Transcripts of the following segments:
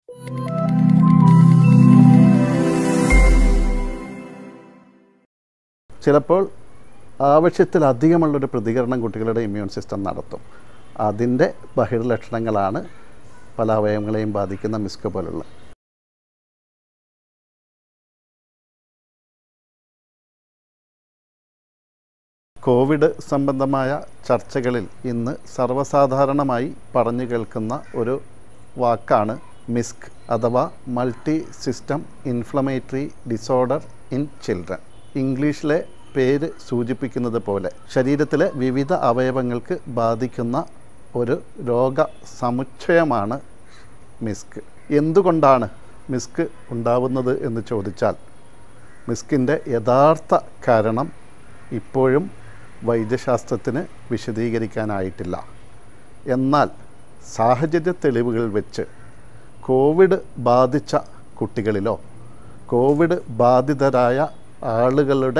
ചിലപ്പോൾ ആവശ്യത്തിലധികമുള്ളൊരു പ്രതികരണം കുട്ടികളുടെ ഇമ്മ്യൂൺ സിസ്റ്റം നടത്തും അതിൻ്റെ ബഹിർലക്ഷണങ്ങളാണ് പല അവയവങ്ങളെയും ബാധിക്കുന്ന മിസ്ക് പോലുള്ള കോവിഡ് സംബന്ധമായ ചർച്ചകളിൽ ഇന്ന് സർവ്വസാധാരണമായി പറഞ്ഞു കേൾക്കുന്ന ഒരു വാക്കാണ് മിസ്ക് അഥവാ multi system inflammatory disorder in children ഇംഗ്ലീഷിലെ പേര് സൂചിപ്പിക്കുന്നത് പോലെ ശരീരത്തിലെ വിവിധ അവയവങ്ങൾക്ക് ബാധിക്കുന്ന ഒരു രോഗ സമുച്ചയമാണ് മിസ്ക് എന്തുകൊണ്ടാണ് മിസ്ക് ഉണ്ടാവുന്നത് എന്ന് ചോദിച്ചാൽ മിസ്കിൻ്റെ യഥാർത്ഥ കാരണം ഇപ്പോഴും വൈദ്യശാസ്ത്രത്തിന് വിശദീകരിക്കാനായിട്ടില്ല എന്നാൽ സാഹചര്യ തെളിവുകൾ വെച്ച് കോവിഡ് ബാധിച്ച കുട്ടികളിലോ കോവിഡ് ബാധിതരായ ആളുകളുടെ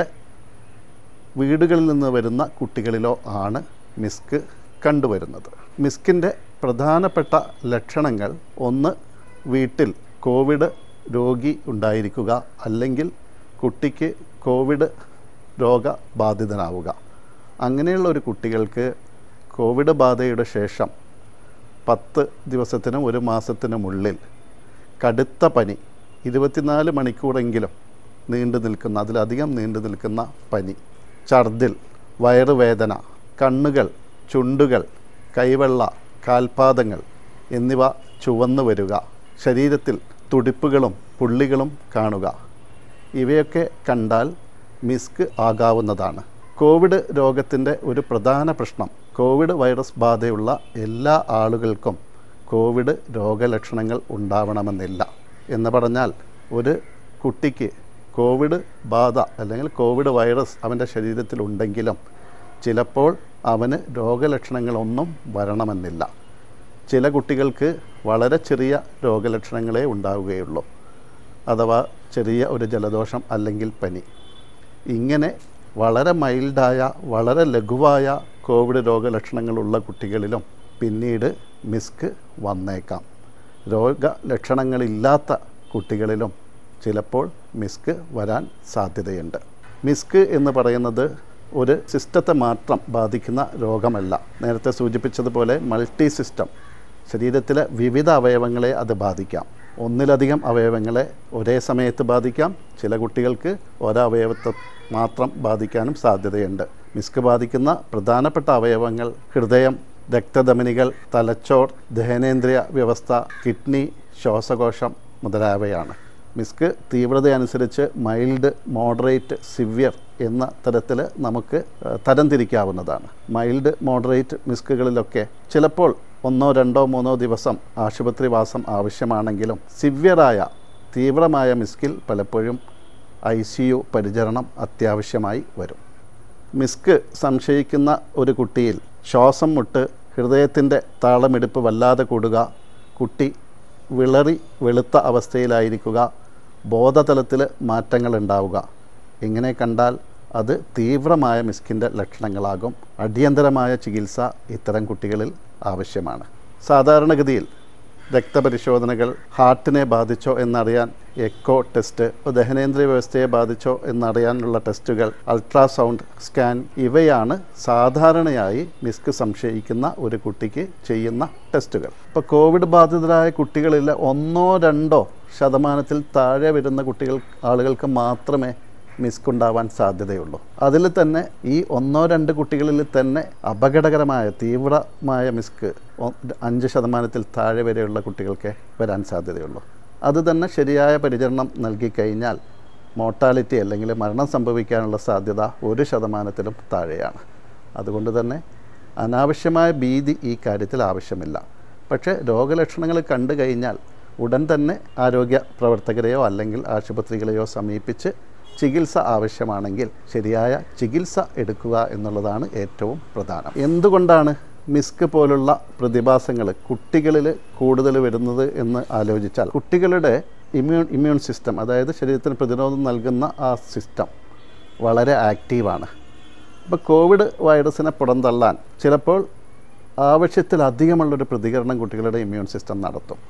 വീടുകളിൽ നിന്ന് വരുന്ന കുട്ടികളിലോ ആണ് മിസ്ക് കണ്ടുവരുന്നത് മിസ്കിൻ്റെ പ്രധാനപ്പെട്ട ലക്ഷണങ്ങൾ ഒന്ന് വീട്ടിൽ കോവിഡ് രോഗി ഉണ്ടായിരിക്കുക അല്ലെങ്കിൽ കുട്ടിക്ക് കോവിഡ് രോഗബാധിതനാവുക അങ്ങനെയുള്ള ഒരു കുട്ടികൾക്ക് കോവിഡ് ബാധയുടെ ശേഷം പത്ത് ദിവസത്തിനും ഒരു മാസത്തിനുമുള്ളിൽ കടുത്ത പനി ഇരുപത്തിനാല് മണിക്കൂറെങ്കിലും നീണ്ടു നിൽക്കുന്ന അതിലധികം നീണ്ടു നിൽക്കുന്ന പനി ഛർദിൽ വയറുവേദന കണ്ണുകൾ ചുണ്ടുകൾ കൈവെള്ള കാൽപാദങ്ങൾ എന്നിവ ചുവന്നു വരിക ശരീരത്തിൽ തുടിപ്പുകളും പുള്ളികളും കാണുക ഇവയൊക്കെ കണ്ടാൽ മിസ്ക് ആകാവുന്നതാണ് കോവിഡ് രോഗത്തിൻ്റെ ഒരു പ്രധാന പ്രശ്നം കോവിഡ് വൈറസ് ബാധയുള്ള എല്ലാ ആളുകൾക്കും കോവിഡ് രോഗലക്ഷണങ്ങൾ ഉണ്ടാവണമെന്നില്ല എന്ന് പറഞ്ഞാൽ ഒരു കുട്ടിക്ക് കോവിഡ് ബാധ അല്ലെങ്കിൽ കോവിഡ് വൈറസ് അവൻ്റെ ശരീരത്തിലുണ്ടെങ്കിലും ചിലപ്പോൾ അവന് രോഗലക്ഷണങ്ങളൊന്നും വരണമെന്നില്ല ചില കുട്ടികൾക്ക് വളരെ ചെറിയ രോഗലക്ഷണങ്ങളേ ഉണ്ടാവുകയുള്ളൂ അഥവാ ചെറിയ ഒരു ജലദോഷം അല്ലെങ്കിൽ പനി ഇങ്ങനെ വളരെ മൈൽഡായ വളരെ ലഘുവായ കോവിഡ് രോഗലക്ഷണങ്ങളുള്ള കുട്ടികളിലും പിന്നീട് മിസ്ക് വന്നേക്കാം രോഗലക്ഷണങ്ങളില്ലാത്ത കുട്ടികളിലും ചിലപ്പോൾ മിസ്ക് വരാൻ സാധ്യതയുണ്ട് മിസ്ക് എന്ന് പറയുന്നത് ഒരു സിസ്റ്റത്തെ മാത്രം ബാധിക്കുന്ന രോഗമല്ല നേരത്തെ സൂചിപ്പിച്ചതുപോലെ മൾട്ടി സിസ്റ്റം ശരീരത്തിലെ വിവിധ അവയവങ്ങളെ അത് ബാധിക്കാം ഒന്നിലധികം അവയവങ്ങളെ ഒരേ സമയത്ത് ബാധിക്കാം ചില കുട്ടികൾക്ക് ഒരവയവത്തെ മാത്രം ബാധിക്കാനും സാധ്യതയുണ്ട് മിസ്ക് ബാധിക്കുന്ന പ്രധാനപ്പെട്ട അവയവങ്ങൾ ഹൃദയം രക്തധമനികൾ തലച്ചോർ ദഹനേന്ദ്രിയ വ്യവസ്ഥ കിഡ്നി ശ്വാസകോശം മുതലായവയാണ് മിസ്ക് തീവ്രതയനുസരിച്ച് മൈൽഡ് മോഡറേറ്റ് സിവിയർ എന്ന തരത്തിൽ നമുക്ക് ഏഹ്, തരംതിരിക്കാവുന്നതാണ് മൈൽഡ് മോഡറേറ്റ് മിസ്കുകളിലൊക്കെ ചിലപ്പോൾ ഒന്നോ രണ്ടോ മൂന്നോ ദിവസം ആശുപത്രിവാസം ആവശ്യമാണെങ്കിലും സിവിയറായ തീവ്രമായ മിസ്കിൽ പലപ്പോഴും ഐ സി യു പരിചരണം അത്യാവശ്യമായി വരും മിസ്ക് സംശയിക്കുന്ന ഒരു കുട്ടിയിൽ ശ്വാസം മുട്ട് ഹൃദയത്തിൻ്റെ താളമെടുപ്പ് വല്ലാതെ കൂടുക കുട്ടി വിളറി വെളുത്ത അവസ്ഥയിലായിരിക്കുക ബോധതലത്തിൽ മാറ്റങ്ങൾ ഉണ്ടാവുക ഇങ്ങനെ കണ്ടാൽ അത് തീവ്രമായ മിസ്കിൻ്റെ ലക്ഷണങ്ങളാകും അടിയന്തരമായ ചികിത്സ ഇത്തരം കുട്ടികളിൽ ആവശ്യമാണ് സാധാരണഗതിയിൽ രക്തപരിശോധനകൾ ഹാർട്ടിനെ ബാധിച്ചോ എന്നറിയാൻ എക്കോ ടെസ്റ്റ് ദഹനേന്ദ്രിയ വ്യവസ്ഥയെ ബാധിച്ചോ എന്നറിയാനുള്ള ടെസ്റ്റുകൾ അൾട്രാസൗണ്ട് സ്കാൻ ഇവയാണ് സാധാരണയായി മിസ്ക് സംശയിക്കുന്ന ഒരു കുട്ടിക്ക് ചെയ്യുന്ന ടെസ്റ്റുകൾ ഇപ്പോൾ കോവിഡ് ബാധിതരായ കുട്ടികളിൽ ഒന്നോ രണ്ടോ ശതമാനത്തിൽ താഴെ വരുന്ന കുട്ടികൾ ആളുകൾക്ക് മാത്രമേ മിസ്ക് ഉണ്ടാവാൻ സാധ്യതയുള്ളൂ അതിൽ തന്നെ ഈ ഒന്നോ രണ്ട് കുട്ടികളിൽ തന്നെ അപകടകരമായ തീവ്രമായ മിസ്ക് ഒ- അഞ്ച് ശതമാനത്തിൽ താഴെ വരെയുള്ള കുട്ടികൾക്ക് വരാൻ സാധ്യതയുള്ളൂ അത് തന്നെ ശരിയായ പരിചരണം നൽകിക്കഴിഞ്ഞാൽ മോർട്ടാലിറ്റി അല്ലെങ്കിൽ മരണം സംഭവിക്കാനുള്ള സാധ്യത ഒരു ശതമാനത്തിലും താഴെയാണ് അതുകൊണ്ട് തന്നെ അനാവശ്യമായ ഭീതി ഈ കാര്യത്തിൽ ആവശ്യമില്ല പക്ഷേ രോഗലക്ഷണങ്ങൾ കണ്ടു കഴിഞ്ഞാൽ ഉടൻ തന്നെ ആരോഗ്യ പ്രവർത്തകരെയോ അല്ലെങ്കിൽ ആശുപത്രികളെയോ സമീപിച്ച് ചികിത്സ ആവശ്യമാണെങ്കിൽ ശരിയായ ചികിത്സ എടുക്കുക എന്നുള്ളതാണ് ഏറ്റവും പ്രധാനം എന്തുകൊണ്ടാണ് മിസ്ക് പോലുള്ള പ്രതിഭാസങ്ങൾ കുട്ടികളിൽ കൂടുതൽ വരുന്നത് എന്ന് ആലോചിച്ചാൽ കുട്ടികളുടെ ഇമ്മ്യൂൺ ഇമ്മ്യൂൺ സിസ്റ്റം അതായത് ശരീരത്തിന് പ്രതിരോധം നൽകുന്ന ആ സിസ്റ്റം വളരെ ആക്റ്റീവാണ് ഇപ്പോൾ കോവിഡ് വൈറസിനെ പുറന്തള്ളാൻ ചിലപ്പോൾ ആവശ്യത്തിലധികമുള്ളൊരു പ്രതികരണം കുട്ടികളുടെ ഇമ്മ്യൂൺ സിസ്റ്റം നടത്തും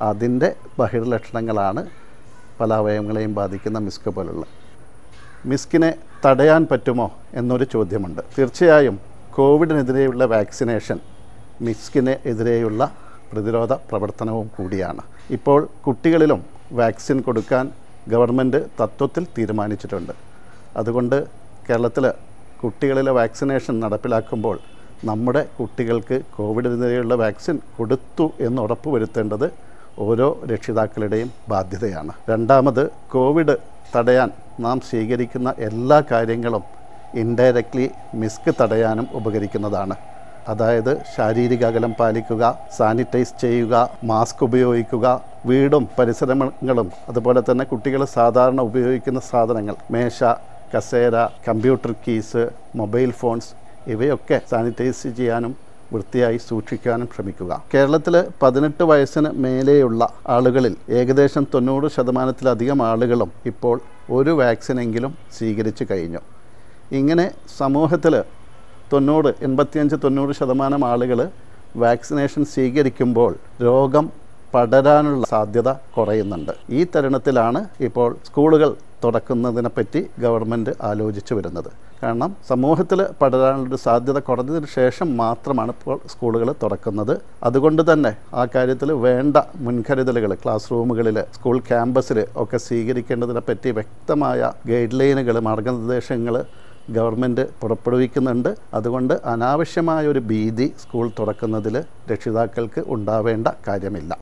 അതിൻ്റെ ബഹിർലക്ഷണങ്ങളാണ് പല അവയവങ്ങളെയും ബാധിക്കുന്ന മിസ്ക് പോലുള്ള മിസ്കിനെ തടയാൻ പറ്റുമോ എന്നൊരു ചോദ്യമുണ്ട് തീർച്ചയായും കോവിഡിനെതിരെയുള്ള വാക്സിനേഷൻ മിസ്കിന് എതിരെയുള്ള പ്രതിരോധ പ്രവർത്തനവും കൂടിയാണ് ഇപ്പോൾ കുട്ടികളിലും വാക്സിൻ കൊടുക്കാൻ ഗവൺമെൻറ് തത്വത്തിൽ തീരുമാനിച്ചിട്ടുണ്ട് അതുകൊണ്ട് കേരളത്തിൽ കുട്ടികളിലെ വാക്സിനേഷൻ നടപ്പിലാക്കുമ്പോൾ നമ്മുടെ കുട്ടികൾക്ക് കോവിഡിനെതിരെയുള്ള വാക്സിൻ കൊടുത്തു എന്ന് ഉറപ്പുവരുത്തേണ്ടത് ഓരോ രക്ഷിതാക്കളുടെയും ബാധ്യതയാണ് രണ്ടാമത് കോവിഡ് തടയാൻ നാം സ്വീകരിക്കുന്ന എല്ലാ കാര്യങ്ങളും ഇൻഡയറക്റ്റ്ലി മിസ്ക് തടയാനും ഉപകരിക്കുന്നതാണ് അതായത് ശാരീരിക അകലം പാലിക്കുക സാനിറ്റൈസ് ചെയ്യുക മാസ്ക് ഉപയോഗിക്കുക വീടും പരിസരങ്ങളും അതുപോലെ തന്നെ കുട്ടികൾ സാധാരണ ഉപയോഗിക്കുന്ന സാധനങ്ങൾ മേശ കസേര കമ്പ്യൂട്ടർ കീസ് മൊബൈൽ ഫോൺസ് ഇവയൊക്കെ സാനിറ്റൈസ് ചെയ്യാനും വൃത്തിയായി സൂക്ഷിക്കാനും ശ്രമിക്കുക കേരളത്തിൽ പതിനെട്ട് വയസ്സിന് മേലെയുള്ള ആളുകളിൽ ഏകദേശം തൊണ്ണൂറ് ശതമാനത്തിലധികം ആളുകളും ഇപ്പോൾ ഒരു വാക്സിനെങ്കിലും സ്വീകരിച്ചു കഴിഞ്ഞു ഇങ്ങനെ സമൂഹത്തിൽ തൊണ്ണൂറ് എൺപത്തിയഞ്ച് തൊണ്ണൂറ് ശതമാനം ആളുകൾ വാക്സിനേഷൻ സ്വീകരിക്കുമ്പോൾ രോഗം പടരാനുള്ള സാധ്യത കുറയുന്നുണ്ട് ഈ തരുണത്തിലാണ് ഇപ്പോൾ സ്കൂളുകൾ തുറക്കുന്നതിനെപ്പറ്റി ഗവൺമെൻറ് ആലോചിച്ചു വരുന്നത് കാരണം സമൂഹത്തിൽ പടരാനുള്ളൊരു സാധ്യത കുറഞ്ഞതിന് ശേഷം മാത്രമാണ് ഇപ്പോൾ സ്കൂളുകൾ തുറക്കുന്നത് അതുകൊണ്ട് തന്നെ ആ കാര്യത്തിൽ വേണ്ട മുൻകരുതലുകൾ ക്ലാസ് റൂമുകളിൽ സ്കൂൾ ക്യാമ്പസിൽ ഒക്കെ സ്വീകരിക്കേണ്ടതിനെപ്പറ്റി വ്യക്തമായ ഗൈഡ് ലൈനുകൾ മാർഗനിർദ്ദേശങ്ങൾ ഗവൺമെൻറ് പുറപ്പെടുവിക്കുന്നുണ്ട് അതുകൊണ്ട് അനാവശ്യമായ ഒരു ഭീതി സ്കൂൾ തുറക്കുന്നതിൽ രക്ഷിതാക്കൾക്ക് ഉണ്ടാവേണ്ട കാര്യമില്ല